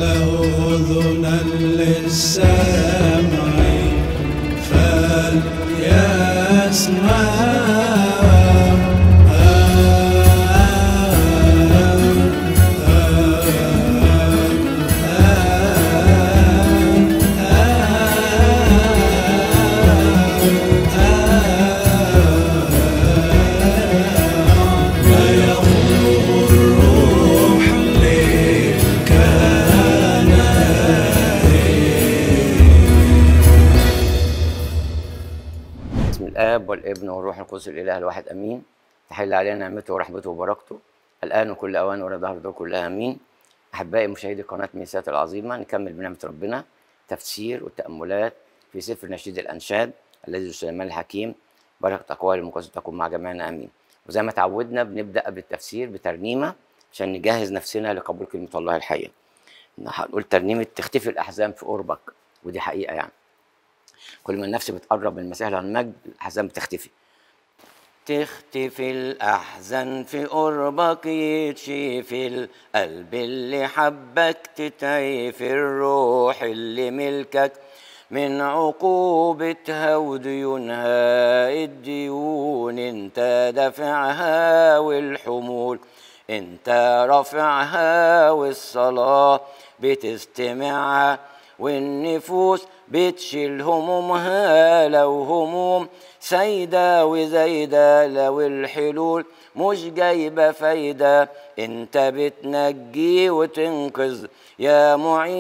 له أذنا للسمع فليسمع بسم الاب والابن والروح القدس الاله الواحد امين تحل علينا نعمته ورحمته وبركته الان وكل اوان ورا ظهر دور كلها امين احبائي مشاهدي قناه ميسات العظيمه نكمل بنعمه ربنا تفسير والتاملات في سفر نشيد الانشاد الذي سليمان الحكيم بركه اقوال المقدسه تكون مع جميعنا امين وزي ما تعودنا بنبدا قبل التفسير بترنيمه عشان نجهز نفسنا لقبول كلمه الله الحيه هنقول ترنيمه تختفي الاحزان في قربك ودي حقيقه يعني كل ما النفس بتقرب من المسيح المجد الاحزان بتختفي تختفي الأحزان في قربك يتشفي القلب اللي حبك تتعيف الروح اللي ملكك من عقوبتها وديونها الديون انت دافعها والحمول انت رافعها والصلاة بتستمعها والنفوس بتشيل همومها لو هموم سيدة وزايدة لو الحلول مش جايبة فايدة انت بتنجي وتنقذ يا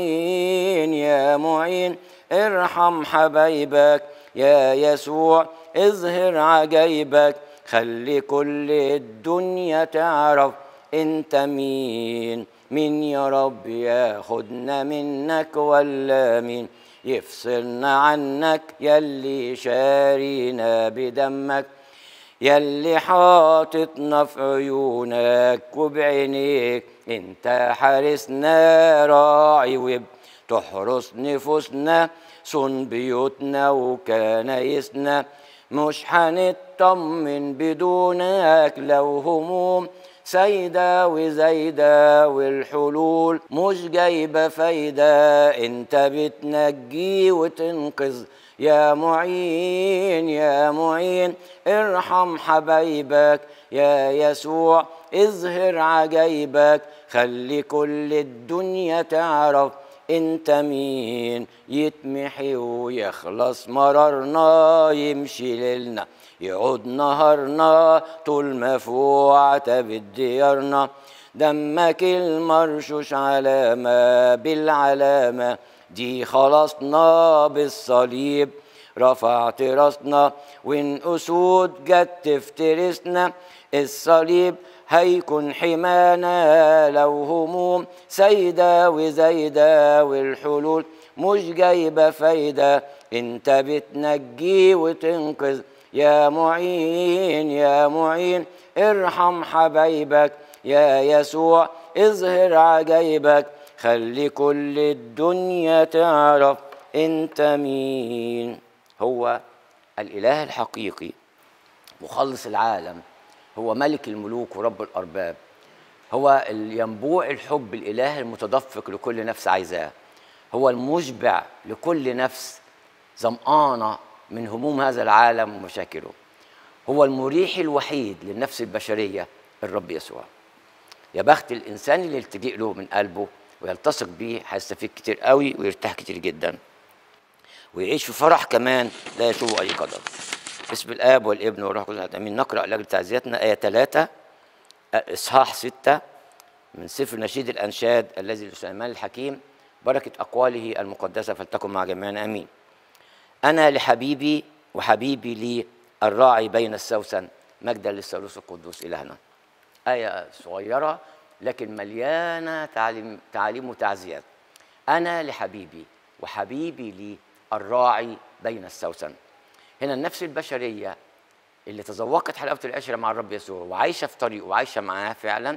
معين يا معين ارحم حبايبك يا يسوع اظهر عجايبك خلي كل الدنيا تعرف انت مين مين يا رب ياخدنا منك ولا مين يفصلنا عنك يلي شارينا بدمك يلي حاططنا في عيونك وبعينيك انت حارسنا راعي وبتحرس نفوسنا صن بيوتنا وكنايسنا مش هنطمن بدونك لو هموم سيدة وزايدة والحلول مش جايبة فايدة انت بتنجي وتنقذ يا معين يا معين ارحم حبايبك يا يسوع اظهر عجايبك خلي كل الدنيا تعرف انت مين يتمحي ويخلص مرارنا يمشي ليلنا يعود نهارنا طول ما فوق عتب ديارنا دمك المرشوش علامة بالعلامة دي خلصنا بالصليب رفعت راسنا وان اسود جت تفترسنا الصليب هيكون حمانا لو هموم سيدة وزايدة والحلول مش جايبة فايدة انت بتنجي وتنقذ يا معين يا معين ارحم حبايبك يا يسوع اظهر عجايبك خلي كل الدنيا تعرف انت مين هو الاله الحقيقي مخلص العالم هو ملك الملوك ورب الارباب هو الينبوع الحب الاله المتدفق لكل نفس عايزاه هو المشبع لكل نفس ظمآنه من هموم هذا العالم ومشاكله هو المريح الوحيد للنفس البشريه الرب يسوع يا بخت الانسان اللي يلتجئ له من قلبه ويلتصق بيه هيستفيد كتير قوي ويرتاح كتير جدا ويعيش في فرح كمان لا يشوب اي قدر باسم الاب والابن والروح القدس امين نقرا لاجل تعزيتنا ايه 3 اصحاح 6 من سفر نشيد الانشاد الذي لسليمان الحكيم بركه اقواله المقدسه فلتكن مع جميعنا امين انا لحبيبي وحبيبي لي الراعي بين السوسن مجدا للثالوث القدوس الهنا ايه صغيره لكن مليانه تعليم تعاليم وتعزيات انا لحبيبي وحبيبي لي الراعي بين السوسن هنا النفس البشريه اللي تذوقت حلاوه العشره مع الرب يسوع وعايشه في طريقه وعايشه معاه فعلا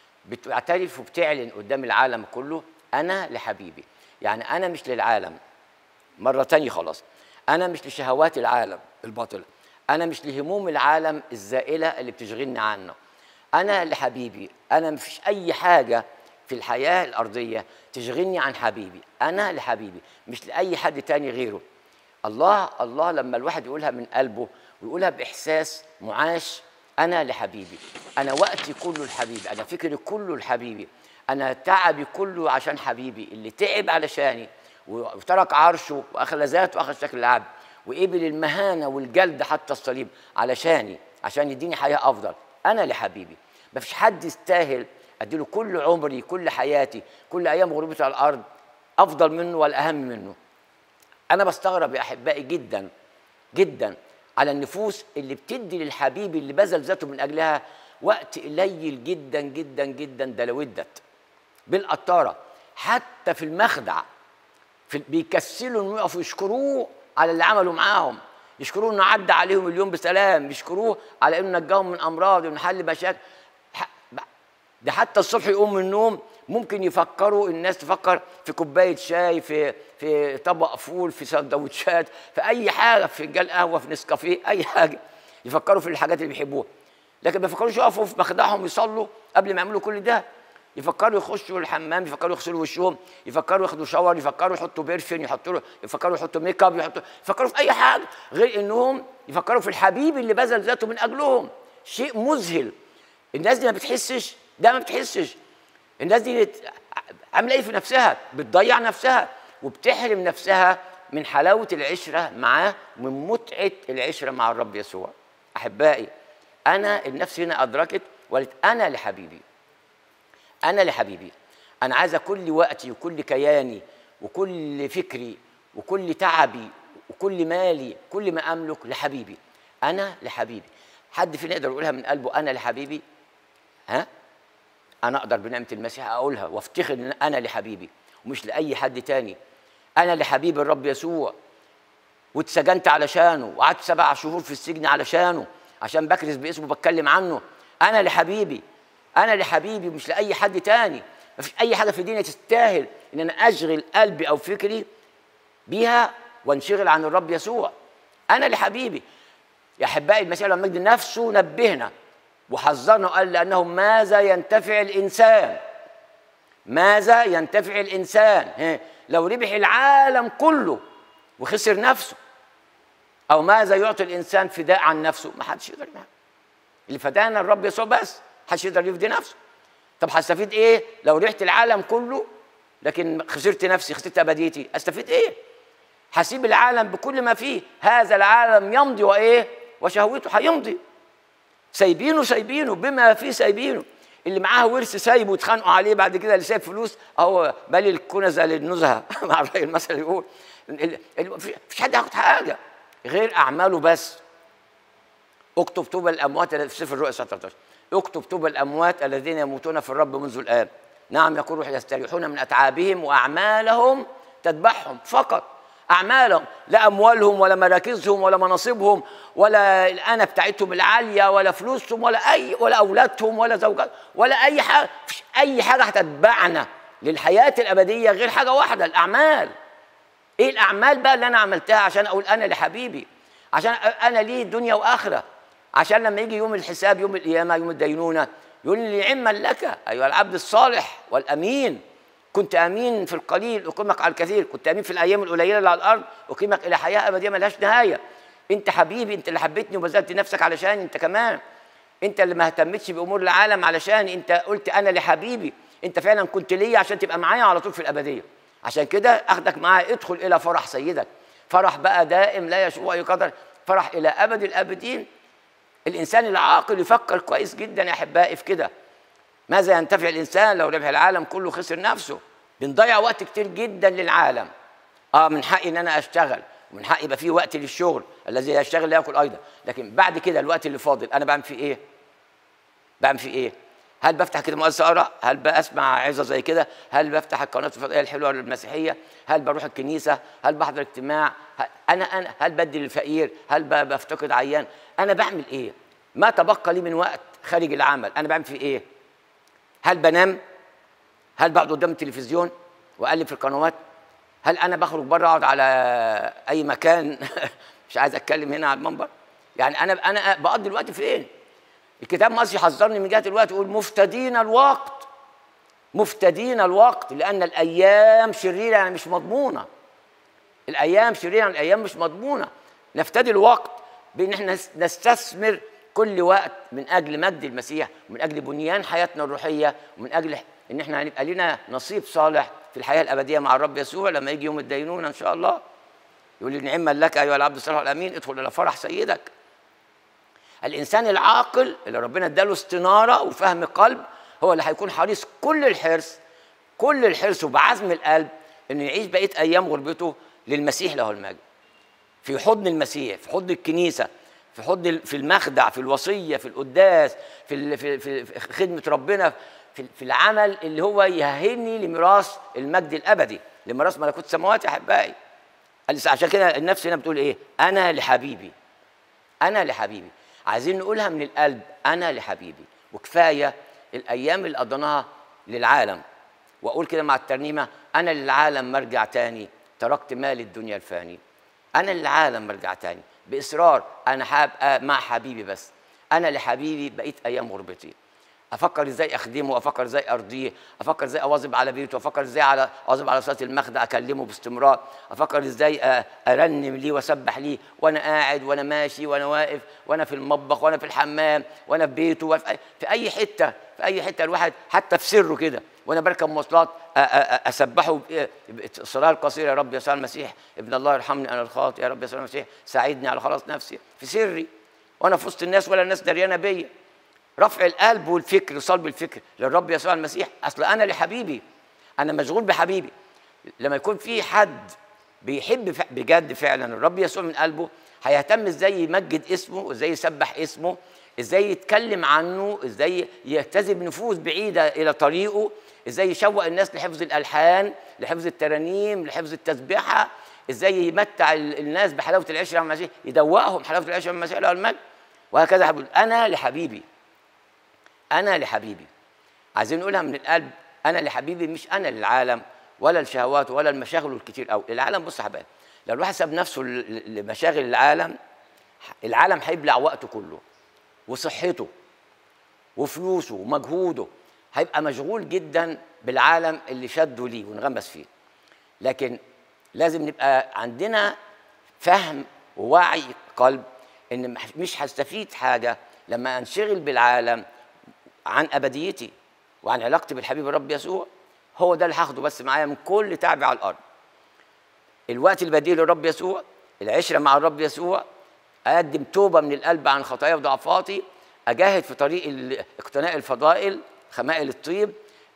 بتعترف وبتعلن قدام العالم كله انا لحبيبي يعني انا مش للعالم مره تانية خلاص انا مش لشهوات العالم الباطله انا مش لهموم العالم الزائله اللي بتشغلني عنه انا لحبيبي انا مفيش اي حاجه في الحياه الارضيه تشغلني عن حبيبي انا لحبيبي مش لاي حد تاني غيره الله الله لما الواحد يقولها من قلبه ويقولها باحساس معاش انا لحبيبي انا وقتي كله لحبيبي انا فكري كله لحبيبي انا تعبي كله عشان حبيبي اللي تعب علشاني وترك عرشه واخذ ذاته واخذ شكل العبد وقبل المهانه والجلد حتى الصليب علشاني عشان يديني حياه افضل انا لحبيبي مفيش حد يستاهل اديله كل عمري كل حياتي كل ايام غربتي على الارض افضل منه ولا اهم منه انا بستغرب يا احبائي جدا جدا على النفوس اللي بتدي للحبيب اللي بذل ذاته من اجلها وقت قليل جدا جدا جدا ده لو ادت بالقطاره حتى في المخدع في بيكسلوا انه يقفوا يشكروه على اللي عملوا معاهم يشكروه انه عدى عليهم اليوم بسلام يشكروه على انه نجاهم من امراض وانه حل مشاكل ده حتى الصبح يقوم من النوم ممكن يفكروا الناس تفكر في كوبايه شاي في في طبق فول في سندوتشات في اي حاجه في فنجان قهوه في نسكافيه اي حاجه يفكروا في الحاجات اللي بيحبوها لكن ما يفكروش يقفوا في مخدعهم يصلوا قبل ما يعملوا كل ده يفكروا يخشوا الحمام يفكروا يغسلوا وشهم يفكروا ياخدوا شاور يفكروا يحطوا بيرفين يحطوا يفكروا يحطوا ميك اب يحطوا يفكروا في اي حاجه غير انهم يفكروا في الحبيب اللي بذل ذاته من اجلهم شيء مذهل الناس دي ما بتحسش ده ما بتحسش الناس دي عامله ايه في نفسها بتضيع نفسها وبتحرم نفسها من حلاوه العشره معاه ومن متعه العشره مع الرب يسوع احبائي انا النفس هنا ادركت وقالت انا لحبيبي انا لحبيبي انا عايزه كل وقتي وكل كياني وكل فكري وكل تعبي وكل مالي كل ما املك لحبيبي انا لحبيبي حد فينا يقدر يقولها من قلبه انا لحبيبي ها انا اقدر بنعمه المسيح اقولها وافتخر ان انا لحبيبي ومش لاي حد تاني انا لحبيب الرب يسوع واتسجنت علشانه وقعدت سبع شهور في السجن علشانه عشان بكرز باسمه بتكلم عنه انا لحبيبي انا لحبيبي مش لاي حد تاني مفيش اي حاجه في الدنيا تستاهل ان انا اشغل قلبي او فكري بيها وانشغل عن الرب يسوع انا لحبيبي يا احبائي المسيح لما مجد نفسه نبهنا وحذرنا وقال لانه ماذا ينتفع الانسان ماذا ينتفع الانسان لو ربح العالم كله وخسر نفسه او ماذا يعطي الانسان فداء عن نفسه ما حدش يقدر يعمل اللي فدانا الرب يسوع بس حدش يقدر يفدي نفسه طب هستفيد ايه لو رحت العالم كله لكن خسرت نفسي خسرت ابديتي استفيد ايه هسيب العالم بكل ما فيه هذا العالم يمضي وايه وشهوته هيمضي سايبينه سايبينه بما فيه سايبينه اللي معاه ورث سايبه ويتخانقوا عليه بعد كده اللي سايب فلوس اهو مالي الكنزه للنزهه مع الراجل المثل يقول مفيش حد ياخد حاجه غير اعماله بس اكتب طوبى الاموات في سفر الرؤيا 13 اكتب طوبى الاموات الذين يموتون في الرب منذ الان نعم يقول روح يستريحون من اتعابهم واعمالهم تذبحهم فقط اعمالهم لا اموالهم ولا مراكزهم ولا مناصبهم ولا الانه بتاعتهم العاليه ولا فلوسهم ولا اي ولا اولادهم ولا زوجات ولا اي حاجه مفيش اي حاجه هتتبعنا للحياه الابديه غير حاجه واحده الاعمال ايه الاعمال بقى اللي انا عملتها عشان اقول انا لحبيبي عشان انا ليه دنيا واخره عشان لما يجي يوم الحساب يوم القيامه يوم الدينونه يقول لي عما لك ايها العبد الصالح والامين كنت امين في القليل اقيمك على الكثير كنت امين في الايام القليله اللي على الارض اقيمك الى حياه ابديه ملهاش نهايه انت حبيبي انت اللي حبيتني وبذلت نفسك علشان انت كمان انت اللي ما اهتمتش بامور العالم علشان انت قلت انا لحبيبي انت فعلا كنت ليا عشان تبقى معايا على طول في الابديه عشان كده اخدك معايا ادخل الى فرح سيدك فرح بقى دائم لا يشوع اي قدر فرح الى ابد الابدين الانسان العاقل يفكر كويس جدا يا احبائي في كده ماذا ينتفع الانسان لو ربح العالم كله خسر نفسه بنضيع وقت كتير جدا للعالم اه من حقي ان انا اشتغل ومن حقي يبقى فيه وقت للشغل الذي يشتغل لا ياكل ايضا لكن بعد كده الوقت اللي فاضل انا بعمل فيه ايه بعمل فيه ايه هل بفتح كده مؤسسه اقرا هل بسمع عظه زي كده هل بفتح القناه الفضائيه الحلوه المسيحيه هل بروح الكنيسه هل بحضر اجتماع هل انا انا هل بدي للفقير هل بفتقد عيان انا بعمل ايه ما تبقى لي من وقت خارج العمل انا بعمل فيه ايه هل بنام هل بقعد قدام التلفزيون واقلب في القنوات هل انا بخرج بره اقعد على اي مكان مش عايز اتكلم هنا على المنبر يعني انا انا بقضي الوقت فين الكتاب المصري حذرني من جهه الوقت يقول مفتدين الوقت مفتدين الوقت لان الايام شريره يعني مش مضمونه الايام شريره يعني الايام مش مضمونه نفتدي الوقت بان احنا نستثمر كل وقت من اجل مجد المسيح ومن اجل بنيان حياتنا الروحيه ومن اجل ان احنا هنبقى لنا نصيب صالح في الحياه الابديه مع الرب يسوع لما يجي يوم الدينونه ان شاء الله يقول لي نعما لك ايها العبد الصالح الامين ادخل الى فرح سيدك الانسان العاقل اللي ربنا اداله استناره وفهم قلب هو اللي هيكون حريص كل الحرص كل الحرص وبعزم القلب انه يعيش بقيه ايام غربته للمسيح له المجد في حضن المسيح في حضن الكنيسه في حضن في المخدع في الوصيه في القداس في في في خدمه ربنا في في العمل اللي هو يهني لميراث المجد الابدي لميراث ملكوت السماوات يا احبائي عشان كده النفس هنا بتقول ايه انا لحبيبي انا لحبيبي عايزين نقولها من القلب انا لحبيبي وكفايه الايام اللي قضيناها للعالم واقول كده مع الترنيمه انا للعالم مرجع تاني تركت مال الدنيا الفاني انا للعالم مرجع تاني باصرار انا حابقى مع حبيبي بس انا لحبيبي بقيت ايام غربتي افكر ازاي اخدمه افكر ازاي ارضيه افكر ازاي اواظب على بيته افكر ازاي على اواظب على صلاه المخدع اكلمه باستمرار افكر ازاي ارنم ليه واسبح ليه وانا قاعد وانا ماشي وانا واقف وانا في المطبخ وانا في الحمام وانا في بيته وفي في اي حته في اي حته الواحد حتى في سره كده وانا بركب مواصلات اسبحه الصلاه القصيره يا رب يسوع المسيح ابن الله يرحمني انا الخاطئ يا رب يسوع المسيح ساعدني على خلاص نفسي في سري وانا في وسط الناس ولا الناس دريانه بيا رفع القلب والفكر وصلب الفكر للرب يسوع المسيح اصل انا لحبيبي انا مشغول بحبيبي لما يكون في حد بيحب بجد فعلا الرب يسوع من قلبه هيهتم ازاي يمجد اسمه ازاي يسبح اسمه ازاي يتكلم عنه ازاي يجتذب نفوس بعيده الى طريقه ازاي يشوق الناس لحفظ الالحان لحفظ الترانيم لحفظ التسبيحه ازاي يمتع الناس بحلاوه العشره مع المسيح يدوقهم حلاوه العشره مع المسيح له المجد وهكذا حبيبي انا لحبيبي انا لحبيبي عايزين نقولها من القلب انا لحبيبي مش انا للعالم ولا الشهوات ولا المشاغل الكتير قوي العالم بص يا حبايبي لو الواحد ساب نفسه لمشاغل العالم العالم هيبلع وقته كله وصحته وفلوسه ومجهوده هيبقى مشغول جدا بالعالم اللي شده ليه وانغمس فيه لكن لازم نبقى عندنا فهم ووعي قلب ان مش هستفيد حاجه لما انشغل بالعالم عن ابديتي وعن علاقتي بالحبيب الرب يسوع هو ده اللي هاخده بس معايا من كل تعبي على الارض الوقت البديل للرب يسوع العشره مع الرب يسوع اقدم توبه من القلب عن خطاياي وضعفاتي اجاهد في طريق اقتناء الفضائل خمائل الطيب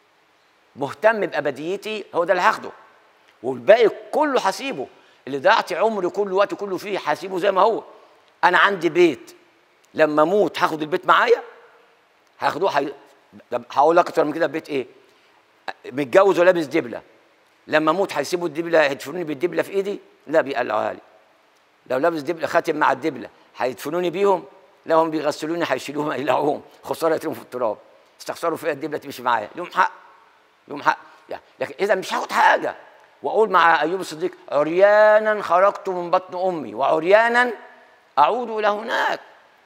مهتم بابديتي هو ده اللي هاخده والباقي كله هسيبه اللي ضيعت عمري كله وقتي كله فيه هسيبه زي ما هو انا عندي بيت لما اموت هاخد البيت معايا هاخدوه حي... هقول لك اكتر من كده بيت ايه متجوز ولابس دبله لما اموت هيسيبوا الدبله هيدفنوني بالدبله في ايدي لا بيقلعوها لي لو لابس دبله خاتم مع الدبله هيدفنوني بيهم لا هم بيغسلوني هيشيلوهم يقلعوهم خساره يترموا في التراب استخسروا فيها الدبله تمشي معايا لهم حق لهم حق يعني لكن اذا مش هاخد حاجه واقول مع ايوب الصديق عريانا خرجت من بطن امي وعريانا اعود الى هناك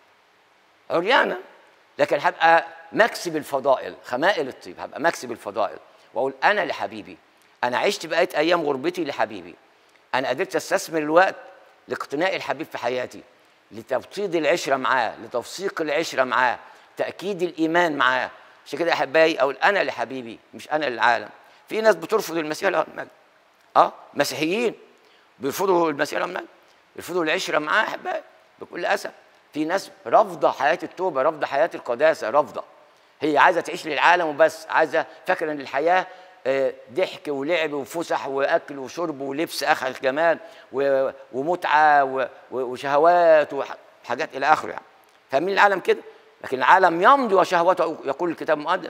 عريانا لكن هبقى مكسب الفضائل خمائل الطيب هبقى مكسب الفضائل واقول انا لحبيبي انا عشت بقيت ايام غربتي لحبيبي انا قدرت استثمر الوقت لاقتناء الحبيب في حياتي لتبطيد العشره معاه لتوثيق العشره معاه تاكيد الايمان معاه عشان كده احبائي اقول انا لحبيبي مش انا للعالم في ناس بترفض المسيح له المجد اه مسيحيين بيرفضوا المسيح له المجد بيرفضوا العشره معاه احبائي بكل اسف في ناس رافضه حياه التوبه رافضه حياه القداسه رافضه هي عايزه تعيش للعالم وبس عايزه فاكره ان الحياه ضحك ولعب وفسح واكل وشرب ولبس اخر جمال ومتعه وشهوات وحاجات الى اخره يعني فاهمين العالم كده لكن العالم يمضي وشهوته يقول الكتاب المقدس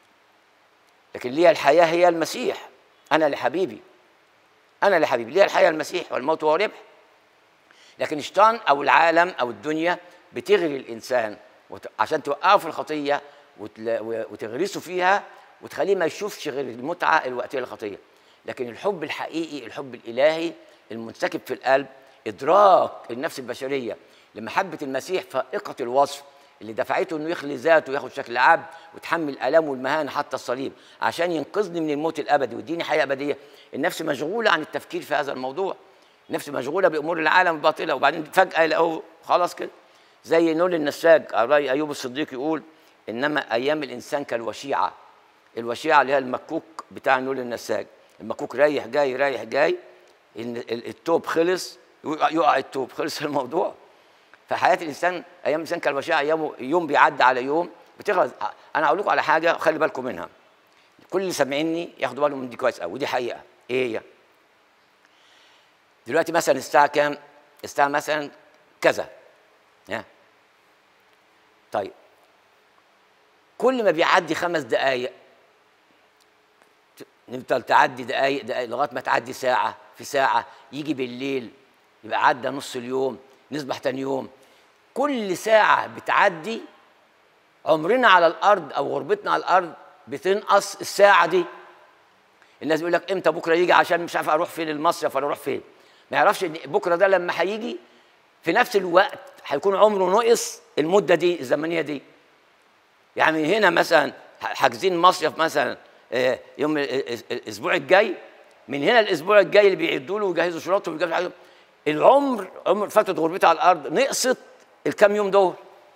لكن لي الحياه هي المسيح انا لحبيبي انا لحبيبي لي الحياه المسيح والموت هو ربح لكن الشيطان او العالم او الدنيا بتغري الانسان عشان توقعه في الخطيه وتغرسه فيها وتخليه ما يشوفش غير المتعه الوقتيه للخطيه لكن الحب الحقيقي الحب الالهي المنسكب في القلب ادراك النفس البشريه لمحبه المسيح فائقه الوصف اللي دفعته انه يخلي ذاته وياخد شكل عبد ويتحمل الام والمهانه حتى الصليب عشان ينقذني من الموت الابدي ويديني حياه ابديه النفس مشغوله عن التفكير في هذا الموضوع النفس مشغوله بامور العالم الباطله وبعدين فجاه يلاقوه خلاص كده زي نول النساج راي ايوب الصديق يقول انما ايام الانسان كالوشيعه الوشيعه اللي هي المكوك بتاع نول النساج المكوك رايح جاي رايح جاي إن ال- التوب خلص يقع يقع التوب خلص الموضوع فحياه الانسان ايام الانسان كالوشيعه ايامه يوم بيعدي على يوم بتخلص انا هقول لكم على حاجه خلي بالكم منها كل اللي سامعيني ياخدوا بالهم من دي كويس قوي ودي حقيقه ايه هي دلوقتي مثلا الساعه كام الساعه مثلا كذا ها طيب كل ما بيعدي خمس دقايق نفضل تعدي دقايق دقايق لغايه ما تعدي ساعه في ساعه يجي بالليل يبقى عدى نص اليوم نصبح تاني يوم كل ساعه بتعدي عمرنا على الارض او غربتنا على الارض بتنقص الساعه دي الناس بيقول لك امتى بكره يجي عشان مش عارف اروح فين المصيف ولا اروح فين ما يعرفش ان بكره ده لما هيجي في نفس الوقت هيكون عمره نقص المده دي الزمنيه دي يعني هنا مثلا حاجزين مصيف مثلا آه، يوم ال- ال- ال- الاسبوع الجاي من هنا الاسبوع الجاي اللي بيعدوا له ويجهزوا شروطه ويجهزوا حاجه العمر عمر فتره غربته على الارض نقصت الكام يوم دول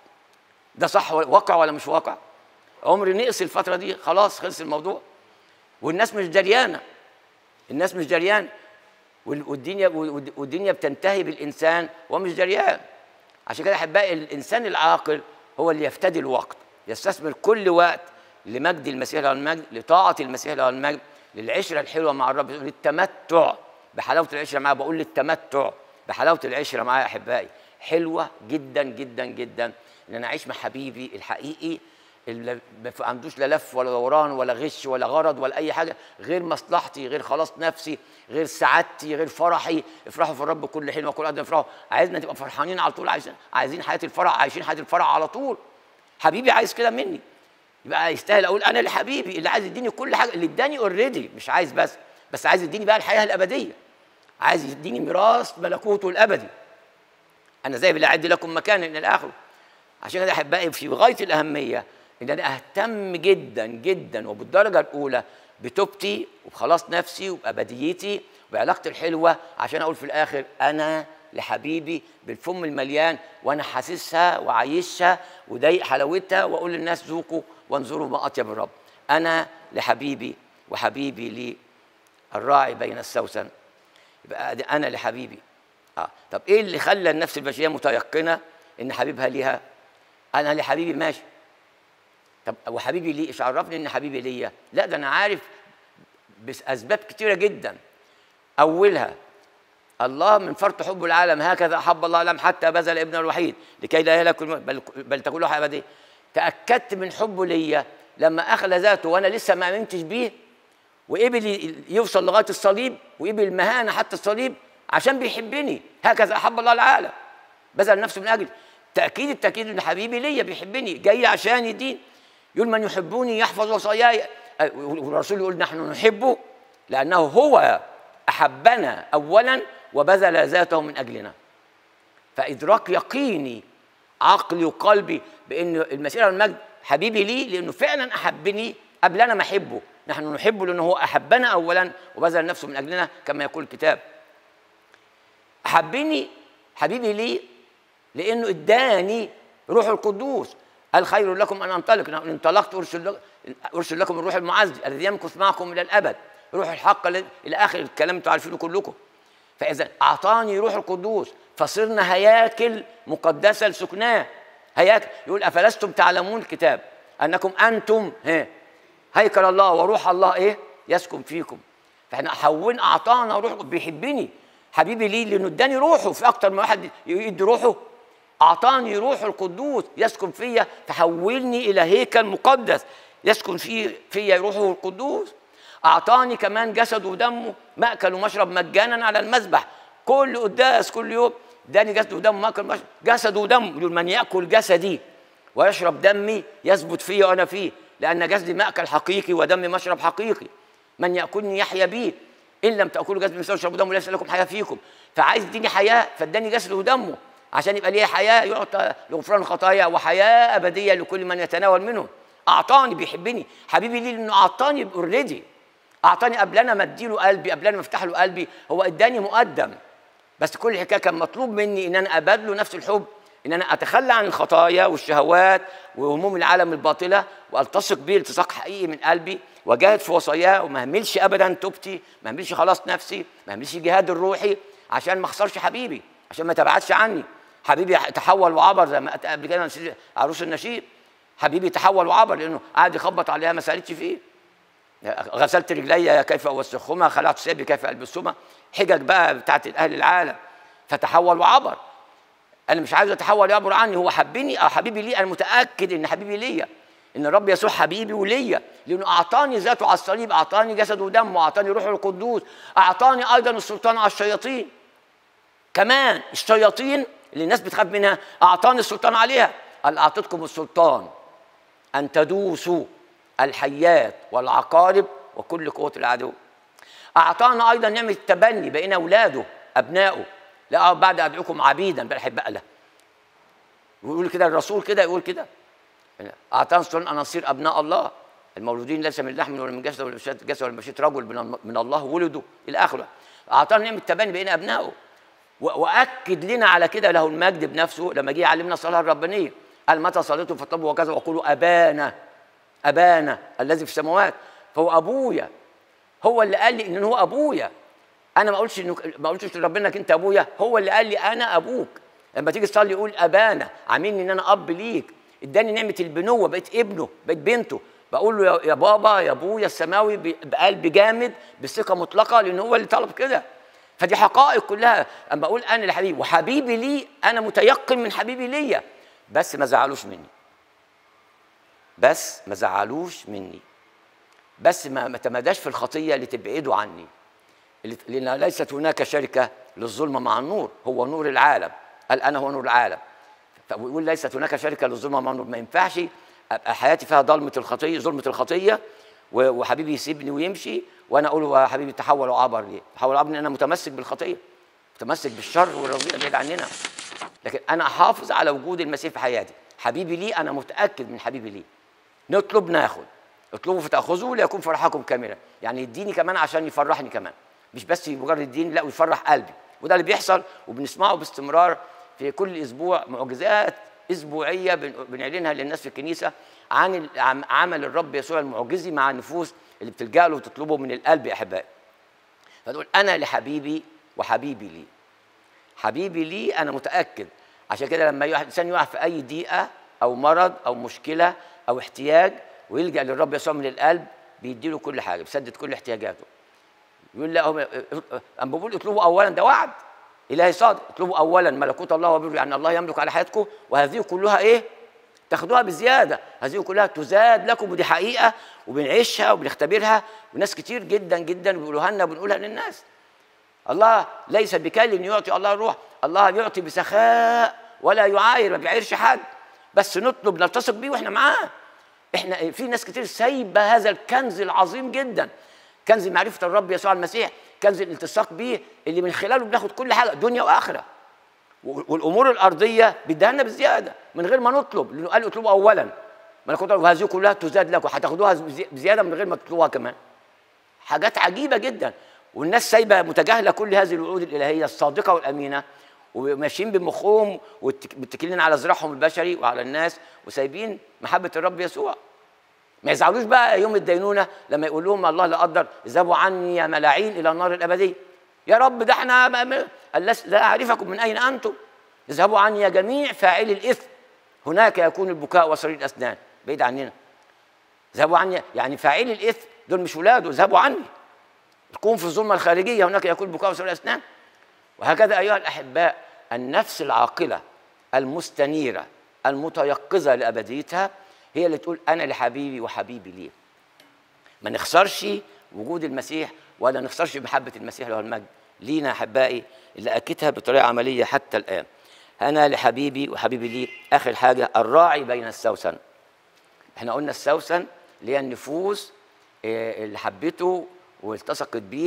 ده صح ولا- واقع ولا مش واقع عمر نقص الفتره دي خلاص خلص الموضوع والناس مش دريانه الناس مش دريانه وال- والدنيا والد- والدنيا بتنتهي بالانسان وهو مش دريان عشان كده احبائي الانسان العاقل هو اللي يفتدي الوقت يستثمر كل وقت لمجد المسيح له المجد لطاعه المسيح له المجد للعشره الحلوه مع الرب للتمتع بحلاوه العشره معاه بقول للتمتع بحلاوه العشره معاه يا احبائي حلوه جدا جدا جدا ان انا اعيش مع حبيبي الحقيقي اللي ما في- عندوش لا لف ولا دوران ولا غش ولا غرض ولا اي حاجه غير مصلحتي غير خلاص نفسي غير سعادتي غير فرحي افرحوا في الرب كل حين وكل قدر افرحوا عايزنا نبقى فرحانين على طول عايزين عايزين حياه الفرح عايشين حياه الفرح على طول حبيبي عايز كده مني يبقى يستاهل اقول انا لحبيبي اللي عايز يديني كل حاجه اللي اداني اوريدي مش عايز بس بس عايز يديني بقى الحياه الابديه عايز يديني ميراث ملكوته الابدي انا زي اللي اعد لكم مكان الى اخره عشان كده احبائي في غايه الاهميه ان انا اهتم جدا جدا وبالدرجه الاولى بتوبتي وبخلاص نفسي وبابديتي وبعلاقتي الحلوه عشان اقول في الاخر انا لحبيبي بالفم المليان وانا حاسسها وعايشها وضايق حلاوتها واقول للناس ذوقوا وانظروا ما اطيب الرب انا لحبيبي وحبيبي لي الراعي بين السوسن يبقى ده انا لحبيبي اه طب ايه اللي خلى النفس البشريه متيقنه ان حبيبها ليها انا لحبيبي ماشي طب وحبيبي ليه ايش عرفني ان حبيبي ليا لا ده انا عارف باسباب كتيره جدا اولها الله من فرط حب العالم هكذا احب الله العالم حتى بذل ابنه الوحيد لكي لا يهلك الم- بل, بل تكون له حياه ابديه تاكدت من حبه ليا لما اخلى ذاته وانا لسه ما امنتش بيه وقبل ي- يوصل لغايه الصليب وقبل المهانه حتى الصليب عشان بيحبني هكذا احب الله العالم بذل نفسه من اجلي تاكيد التاكيد ان حبيبي ليا بيحبني جاي عشان يدين يقول من يحبوني يحفظ وصاياي أه، والرسول يقول نحن نحبه لانه هو احبنا اولا وبذل ذاته من اجلنا فادراك يقيني عقلي وقلبي بان المسيح له المجد حبيبي لي لانه فعلا احبني قبل انا ما احبه نحن نحبه لانه هو احبنا اولا وبذل نفسه من اجلنا كما يقول الكتاب احبني حبيبي لي لانه اداني روح القدوس قال خير لكم ان انطلق إن انطلقت ارسل لكم ارسل لكم الروح المعزي الذي يمكث معكم الى الابد روح الحق الذي- الى اخر الكلام انتم عارفينه كلكم فاذا اعطاني روح القدوس فصرنا هياكل مقدسه لسكناه هياكل يقول افلستم تعلمون الكتاب انكم انتم ها هيكل الله وروح الله ايه يسكن فيكم فاحنا حولنا اعطانا روح بيحبني حبيبي ليه لانه اداني روحه في اكتر من واحد يدي روحه اعطاني روح القدوس يسكن فيا فحولني الى هيكل مقدس يسكن فيه فيا روحه القدوس اعطاني كمان جسده ودمه ماكل ومشرب مجانا على المذبح كل قداس كل يوم اداني جسد ودم ماكل ومشرب جسد ودم يقول من ياكل جسدي ويشرب دمي يثبت فيه وانا فيه لان جسدي ماكل حقيقي ودمي مشرب حقيقي من ياكلني يحيا بي ان لم تاكلوا جسدي مثل واشربوا دمه ليس لكم حياه فيكم فعايز يديني حياه فاداني جسده ودمه عشان يبقى ليه حياه يعطى لغفران الخطايا وحياه ابديه لكل من يتناول منه اعطاني بيحبني حبيبي ليه لانه اعطاني اوريدي اعطاني قبل انا ما اديله قلبي قبل انا ما افتح له قلبي هو اداني مقدم بس كل الحكايه كان مطلوب مني ان انا ابادله نفس الحب ان انا اتخلى عن الخطايا والشهوات وهموم العالم الباطله والتصق بيه التصاق حقيقي من قلبي واجاهد في وصاياه وما اهملش ابدا توبتي ما اهملش خلاص نفسي ما اهملش جهاد الروحي عشان ما اخسرش حبيبي عشان ما تبعدش عني حبيبي تحول وعبر زي ما قلت قبل كده عروس النشيد حبيبي تحول وعبر لانه قعد يخبط عليها ما سالتش فيه غسلت رجلي كيف اوسخهما خلعت ثيابي كيف البسهما حجج بقى بتاعت اهل العالم فتحول وعبر انا مش عايز اتحول يعبر عني هو حبني او حبيبي لي انا متاكد ان حبيبي ليا ان الرب يسوع حبيبي وليا لانه اعطاني ذاته على الصليب اعطاني جسده ودمه اعطاني روحه القدوس اعطاني ايضا السلطان على الشياطين كمان الشياطين اللي الناس بتخاف منها اعطاني السلطان عليها قال اعطيتكم السلطان ان تدوسوا الحيات والعقارب وكل قوه العدو اعطانا ايضا نعمه التبني بقينا اولاده ابنائه لا بعد ادعوكم عبيدا بل احب له ويقول كده الرسول كده يقول كده اعطانا سلطان ان نصير ابناء الله المولودين ليس من لحم ولا من جسد ولا من جسد ولا من مشيئه رجل من الله ولدوا الى اخره اعطانا نعمه التبني بقينا ابنائه واكد لنا على كده له المجد بنفسه لما جه يعلمنا الصلاه الربانيه قال متى صليتم فاطلبوا وكذا وقولوا ابانا ابانا الذي في السماوات فهو ابويا هو اللي قال لي ان هو ابويا انا ما اقولش انه ما قلتش لربنا انك انت ابويا هو اللي قال لي انا ابوك لما تيجي تصلي يقول ابانا عاملني ان انا اب ليك اداني نعمه البنوه بقيت ابنه بقيت بنته بقول له يا بابا يا ابويا السماوي بقلب جامد بثقه مطلقه لان هو اللي طلب كده فدي حقائق كلها اما بقول انا لحبيبي وحبيبي لي انا متيقن من حبيبي ليا بس ما زعلوش مني بس ما زعلوش مني بس ما ما تمداش في الخطيه اللي تبعده عني لان ليست هناك شركه للظلم مع النور هو نور العالم قال انا هو نور العالم فبيقول ليست هناك شركه للظلم مع النور ما ينفعش ابقى حياتي فيها ظلمه الخطيه ظلمه الخطيه وحبيبي يسيبني ويمشي وانا اقول له يا حبيبي تحول وعبر ليه؟ تحول وعبر لان انا متمسك بالخطيه متمسك بالشر والرذيله بعيد عننا لكن انا احافظ على وجود المسيح في حياتي حبيبي لي انا متاكد من حبيبي لي نطلب ناخد اطلبوا فتاخذوا ليكون فرحكم كاملا يعني يديني كمان عشان يفرحني كمان مش بس مجرد يديني لا ويفرح قلبي وده اللي بيحصل وبنسمعه باستمرار في كل اسبوع معجزات اسبوعيه بنعلنها للناس في الكنيسه عن عمل الرب يسوع المعجزي مع النفوس اللي بتلجا له وتطلبه من القلب يا احبائي فتقول انا لحبيبي وحبيبي لي حبيبي لي انا متاكد عشان كده لما الانسان يقع في اي ضيقه او مرض او مشكله او احتياج ويلجا للرب يسوع من القلب بيدي له كل حاجه بيسدد كل احتياجاته يقول لا هم اما بقول اطلبوا اولا ده وعد الهي صادق اطلبوا اولا ملكوت الله وبره يعني الله يملك على حياتكم وهذه كلها ايه تاخدوها بزياده هذه كلها تزاد لكم ودي حقيقه وبنعيشها وبنختبرها وناس كتير جدا جدا بيقولوها لنا وبنقولها للناس الله ليس بكل يعطي الله الروح الله يعطي بسخاء ولا يعاير ما بيعايرش حد بس نطلب نلتصق بيه واحنا معاه احنا في ناس كتير سايبه هذا الكنز العظيم جدا كنز معرفه الرب يسوع المسيح كنز الالتصاق بيه اللي من خلاله بناخد كل حاجه دنيا واخره والامور الارضيه بيديها لنا بزياده من غير ما نطلب لانه قال اطلبوا اولا ملكوت وهذه كلها تزاد لكم هتاخدوها بزياده من غير ما تطلبوها كمان حاجات عجيبه جدا والناس سايبه متجاهله كل هذه الوعود الالهيه الصادقه والامينه وماشيين بمخهم ومتكلين على ذراعهم البشري وعلى الناس وسايبين محبه الرب يسوع ما يزعلوش بقى يوم الدينونه لما يقول لهم الله لا قدر اذهبوا عني يا ملاعين الى النار الابديه يا رب ده احنا لا اعرفكم من اين انتم اذهبوا عني يا جميع فاعلي الاثم هناك يكون البكاء وصرير الاسنان بعيد عننا اذهبوا عني يعني فاعلي الاثم دول مش ولاده اذهبوا عني تكون في الظلمه الخارجيه هناك يكون البكاء وصرير الاسنان وهكذا ايها الاحباء النفس العاقله المستنيره المتيقظه لابديتها هي اللي تقول انا لحبيبي وحبيبي ليه ما نخسرش وجود المسيح ولا نخسرش محبه المسيح له المجد لينا احبائي اللي اكدها بطريقه عمليه حتى الان انا لحبيبي وحبيبي لي اخر حاجه الراعي بين السوسن احنا قلنا السوسن اللي هي النفوس اللي حبته والتصقت بيه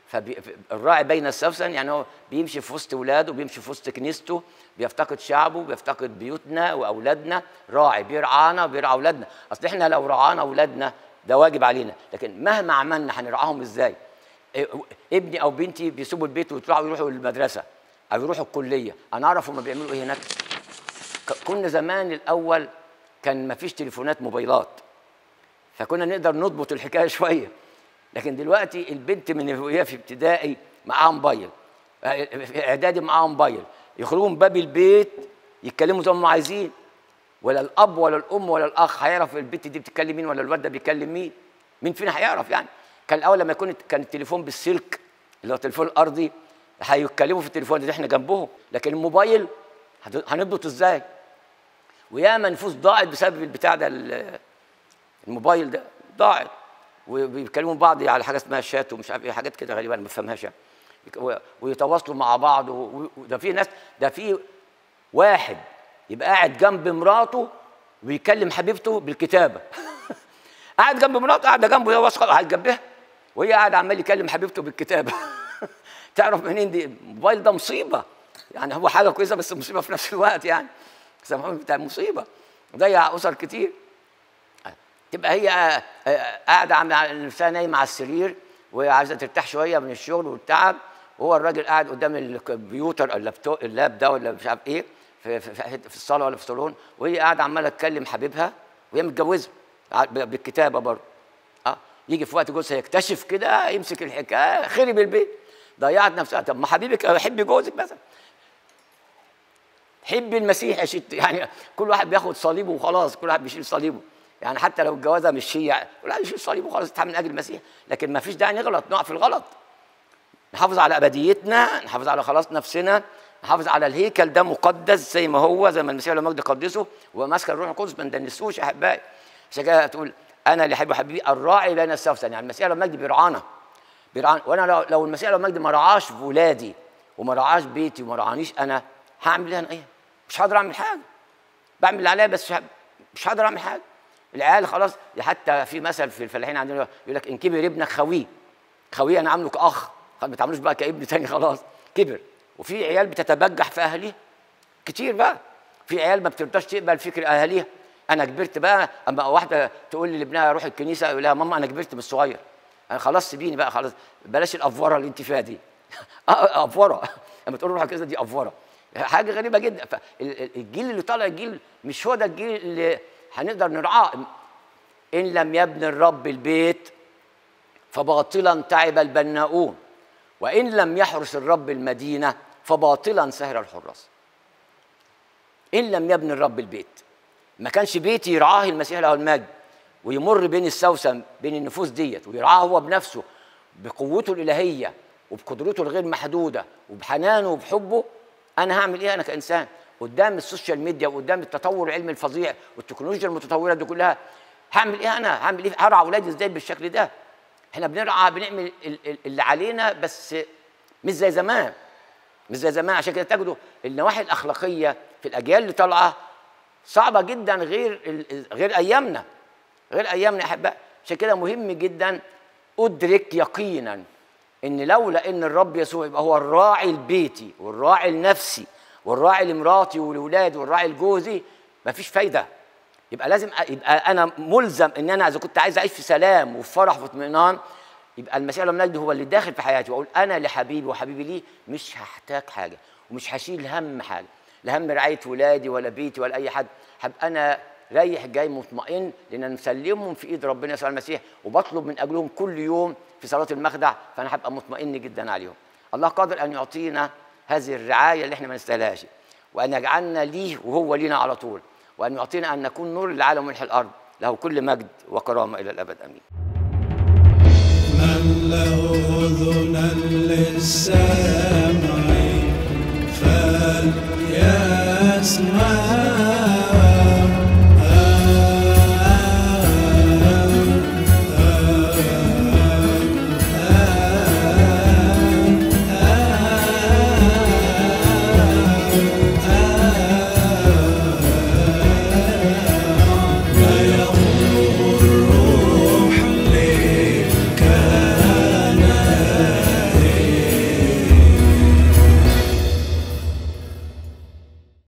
فالراعي بين السوسن يعني هو بيمشي في وسط ولاده بيمشي في وسط كنيسته بيفتقد شعبه بيفتقد بيوتنا واولادنا راعي بيرعانا وبيرعى اولادنا اصل احنا لو رعانا اولادنا ده واجب علينا لكن مهما عملنا هنرعاهم ازاي إيه، ابني او بنتي بيسيبوا البيت ويطلعوا يروحوا المدرسه او يروحوا الكليه انا اعرف هم بيعملوا ايه هناك ك- كنا زمان الاول كان ما فيش تليفونات موبايلات فكنا نقدر نضبط الحكايه شويه لكن دلوقتي البنت من وهي في ابتدائي معاها موبايل آه، في اعدادي معاها موبايل يخرجوا من باب البيت يتكلموا زي ما هم عايزين ولا الاب ولا الام ولا الاخ هيعرف البنت دي بتتكلم مين ولا الواد ده بيتكلم مين مين فينا هيعرف يعني كان الاول لما يكون كان التليفون بالسلك اللي هو التليفون الارضي هيتكلموا في التليفون ده احنا جنبهم لكن الموبايل هت- هنضبط ازاي وياما نفوس ضاعت بسبب البتاع ده ال- الموبايل ده ضاعت وبيكلموا بعض على حاجه اسمها شات ومش عارف ايه حاجات كده غريبه انا ما بفهمهاش يعني و- ويتواصلوا مع بعض و- و- وده في ناس ده في واحد يبقى قاعد جنب مراته ويكلم حبيبته بالكتابه قاعد جنب مراته قاعده جنبه هي واثقه قاعد جنبها وهي قاعده عمال يكلم حبيبته بالكتابه تعرف منين دي الموبايل ده مصيبه يعني هو حاجه كويسه بس مصيبه في نفس الوقت يعني سامحوني بتاع مصيبه ضيع اسر كتير تبقى هي آه، آه، قاعده عامله نفسها نايمه على السرير وهي عايزه ترتاح شويه من الشغل والتعب وهو الراجل قاعد قدام الكمبيوتر اللابتوب اللاب ده ولا مش عارف ايه في, في, في, في الصاله ولا في الصالون وهي قاعده عماله تكلم حبيبها وهي متجوزه ع- ب- بالكتابه برضه اه يجي في وقت جوزها يكتشف كده يمسك الحكايه خرب البيت ضيعت نفسها طب ما حبيبك حبي جوزك مثلا حب المسيح يا ست يعني كل واحد بياخد صليبه وخلاص كل واحد بيشيل صليبه يعني حتى لو الجوازه مش هي كل واحد يشيل صليبه وخلاص يتعامل من اجل المسيح لكن ما فيش داعي نغلط نقع في الغلط نحافظ على ابديتنا نحافظ على خلاص نفسنا نحافظ على الهيكل ده مقدس زي ما هو زي ما المسيح له مجد قدسه وماسك الروح القدس ما ندنسوش يا احبائي عشان كده تقول انا اللي احب حبيبي الراعي بين السوسن يعني المسيح له مجد بيرعانا بيرعانا وانا لو, لو المسيح له مجد ما رعاش في ولادي وما رعاش بيتي وما رعانيش انا هعمل ايه انا ايه مش هقدر اعمل حاجه بعمل اللي عليا بس مش ه- مش هقدر اعمل حاجه العيال خلاص حتى في مثل في الفلاحين عندنا يقول لك ان كبر ابنك خويه خويه انا عامله كاخ خلاص ما تعملوش بقى كابن تاني خلاص كبر وفي عيال بتتبجح في اهاليها كتير بقى في عيال ما بترضاش تقبل فكر اهاليها انا كبرت بقى اما واحده تقول لي لابنها روح الكنيسه يقول لها ماما انا كبرت مش صغير انا خلاص سيبيني بقى خلاص بلاش الافوره اللي انت فيها دي اه افوره لما تقول روح الكنيسه دي افوره حاجه غريبه جدا فالجيل اللي طالع الجيل مش هو ده الجيل اللي هنقدر نرعاه ان لم يبني الرب البيت فباطلا تعب البناؤون وان لم يحرس الرب المدينه فباطلا سهر الحراس ان لم يبني الرب البيت ما كانش بيت يرعاه المسيح له المجد ويمر بين السوسن بين النفوس ديت ويرعاه هو بنفسه بقوته الالهيه وبقدرته الغير محدوده وبحنانه وبحبه انا هعمل ايه انا كانسان قدام السوشيال ميديا وقدام التطور العلمي الفظيع والتكنولوجيا المتطوره دي كلها هعمل ايه انا هعمل ايه هرعى اولادي ازاي بالشكل ده احنا بنرعى بنعمل ال- ال- اللي علينا بس مش زي زمان مش زي زمان عشان كده تجدوا النواحي الاخلاقيه في الاجيال اللي طالعه صعبه جدا غير ال- غير ايامنا غير ايامنا يا احباء عشان كده مهم جدا ادرك يقينا ان لولا ان الرب يسوع يبقى هو الراعي البيتي والراعي النفسي والراعي لمراتي ولولادي والراعي لجوزي مفيش فايده يبقى لازم أ- يبقى انا ملزم ان انا اذا كنت عايز اعيش في سلام وفي فرح وفي اطمئنان يبقى المسيح لما المجد هو اللي داخل في حياتي واقول انا لحبيبي وحبيبي ليه مش هحتاج حاجه ومش هشيل هم حاجه لا هم رعايه ولادي ولا بيتي ولا اي حد هبقى انا رايح جاي مطمئن لان انا مسلمهم في ايد ربنا يسوع المسيح وبطلب من اجلهم كل يوم في صلاه المخدع فانا هبقى مطمئن جدا عليهم الله قادر ان يعطينا هذه الرعايه اللي احنا ما نستاهلهاش وان يجعلنا ليه وهو لينا على طول وان يعطينا ان نكون نور للعالم وملح الارض له كل مجد وكرامه الى الابد امين من له أذنا للسمع فليسمع